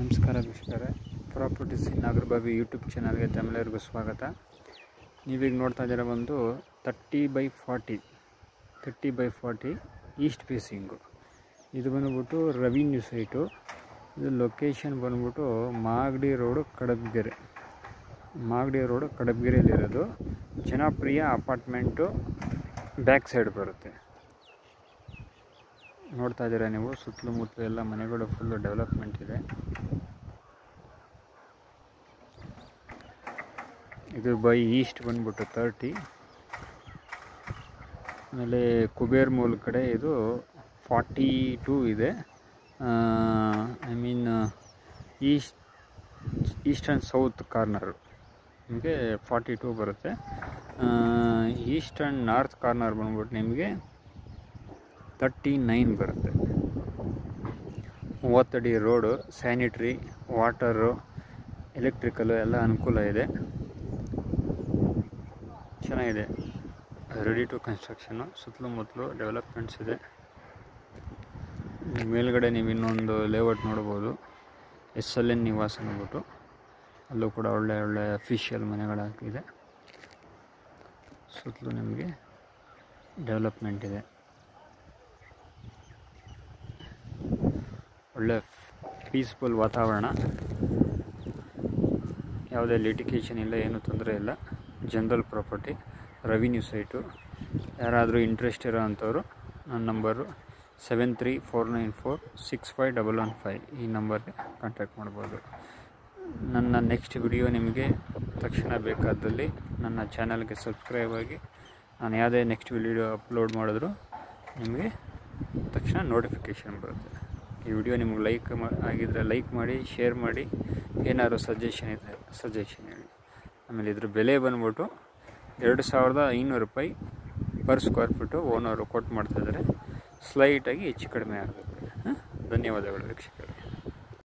ನಮಸ್ಕಾರ ವೀಕ್ಷಕರೇ ಪ್ರಾಪರ್ಟೀಸ್ ಇನ್ ನಾಗರಬಾವಿ ಯೂಟ್ಯೂಬ್ ಚಾನಲ್ಗೆ ತಮ್ಮೆಲ್ಲರಿಗೂ ಸ್ವಾಗತ ನೀವೀಗ ನೋಡ್ತಾ ಇದ್ದೀರ ಒಂದು thirty by forty thirty by forty east facing ಇದು ಬಂದ್ಬಿಟ್ಟು ರೆವಿನ್ಯೂ ಸೈಟು ಇದು ಲೊಕೇಶನ್ ಬಂದ್ಬಿಟ್ಟು ಮಾಗಡಿ ರೋಡು ಕಡಬ್ಗೆರೆ ಮಾಗಡಿ ರೋಡು ಕಡಬ್ಗೆರೆಯಲ್ಲಿರೋದು ಜನಪ್ರಿಯ ಅಪಾರ್ಟ್ಮೆಂಟು ಬ್ಯಾಕ್ ಸೈಡ್ ಬರುತ್ತೆ ನೋಡ್ತಾ ಇದ್ದೀರಾ ನೀವು ಸುತ್ತಲೂ ಮುತ್ತಲು ಎಲ್ಲ ಮನೆಗಳು ಫುಲ್ಲು ಡೆವಲಪ್ಮೆಂಟ್ ಇದೆ ಇದು ಬೈ ಈಸ್ಟ್ ಬಂದ್ಬಿಟ್ಟು ತರ್ಟಿ ಆಮೇಲೆ ಕುಬೇರ್ ಮೂಲ್ ಕಡೆ ಇದು ಫಾರ್ಟಿ ಟೂ ಇದೆ I mean east east and south corner ನಿಮಗೆ ಫಾರ್ಟಿ ಟೂ ಬರುತ್ತೆ ಈಸ್ಟ್ ಆ್ಯಂಡ್ ನಾರ್ತ್ ಕಾರ್ನರ್ ಬಂದ್ಬಿಟ್ಟು ನಿಮಗೆ ತರ್ಟಿ ನೈನ್ ಬರುತ್ತೆ ಮೂವತ್ತಡಿ ರೋಡು ಸ್ಯಾನಿಟ್ರಿ ವಾಟರು ಎಲೆಕ್ಟ್ರಿಕಲು ಎಲ್ಲ ಅನುಕೂಲ ಇದೆ ಚೆನ್ನಾಗಿದೆ ರೆಡಿ ಟು ಕನ್ಸ್ಟ್ರಕ್ಷನು ಸುತ್ತಲೂ ಮುತ್ತಲು ಡೆವಲಪ್ಮೆಂಟ್ಸ್ ಇದೆ ಮೇಲ್ಗಡೆ ನೀವು ಇನ್ನೊಂದು ಲೇಔಟ್ ನೋಡ್ಬೋದು ಎಸ್ ಎಲ್ ಎನ್ ನಿವಾಸ ಅಂದ್ಬಿಟ್ಟು ಅಲ್ಲೂ ಕೂಡ ಒಳ್ಳೆ ಒಳ್ಳೆ ಅಫಿಷಿಯಲ್ ಮನೆಗಳಾಗಿದೆ ಸುತ್ತಲೂ ನಿಮಗೆ ಡೆವಲಪ್ಮೆಂಟ್ ಇದೆ ಒಳ್ಳೆ ಪೀಸ್ಫುಲ್ ವಾತಾವರಣ ಯಾವುದೇ ಲಿಟಿಗೇಷನ್ ಇಲ್ಲ ಏನೂ ತೊಂದರೆ ಇಲ್ಲ ಜನರಲ್ ಪ್ರಾಪರ್ಟಿ ರೆವಿನ್ಯೂ ಸೈಟು ಯಾರಾದರೂ ಇಂಟ್ರೆಸ್ಟ್ ಇರೋ ಅಂಥವ್ರು ನನ್ನ number seven three four nine four six five double one five ಈ ನಂಬರ್ಗೆ ಕಾಂಟ್ಯಾಕ್ಟ್ ಮಾಡ್ಬೋದು ನನ್ನ ನೆಕ್ಸ್ಟ್ ವಿಡಿಯೋ ನಿಮಗೆ ತಕ್ಷಣ ಬೇಕಾದಲ್ಲಿ ನನ್ನ ಚಾನಲ್ಗೆ ಸಬ್ಸ್ಕ್ರೈಬ್ ಆಗಿ ನಾನು ಯಾವುದೇ ನೆಕ್ಸ್ಟ್ ವಿಡಿಯೋ ಅಪ್ಲೋಡ್ ಮಾಡಿದ್ರು ನಿಮಗೆ ತಕ್ಷಣ ನೋಟಿಫಿಕೇಷನ್ ಬರುತ್ತೆ ಈ ವಿಡಿಯೋ ನಿಮ್ಗೆ ಲೈಕ್ ಆಗಿದ್ದರೆ ಲೈಕ್ ಮಾಡಿ ಶೇರ್ ಮಾಡಿ ಏನಾದ್ರು ಸಜೆಷನ್ ಇದ್ದರೆ ಸಜೆಷನ್ ಹೇಳಿ ಆಮೇಲೆ ಇದ್ರ ಬೆಲೆ ಬಂದ್ಬಿಟ್ಟು ಎರಡು ಸಾವಿರದ ಐನೂರು ರೂಪಾಯಿ ಪರ್ ಸ್ಕ್ವೇರ್ ಫೀಟು ಓನರು ಕೊಟ್ಟು ಮಾಡ್ತಾಯಿದ್ದಾರೆ ಸ್ಲೈಟಾಗಿ ಹೆಚ್ಚು ಕಡಿಮೆ ಆಗುತ್ತೆ ಧನ್ಯವಾದಗಳು ವೀಕ್ಷಕರು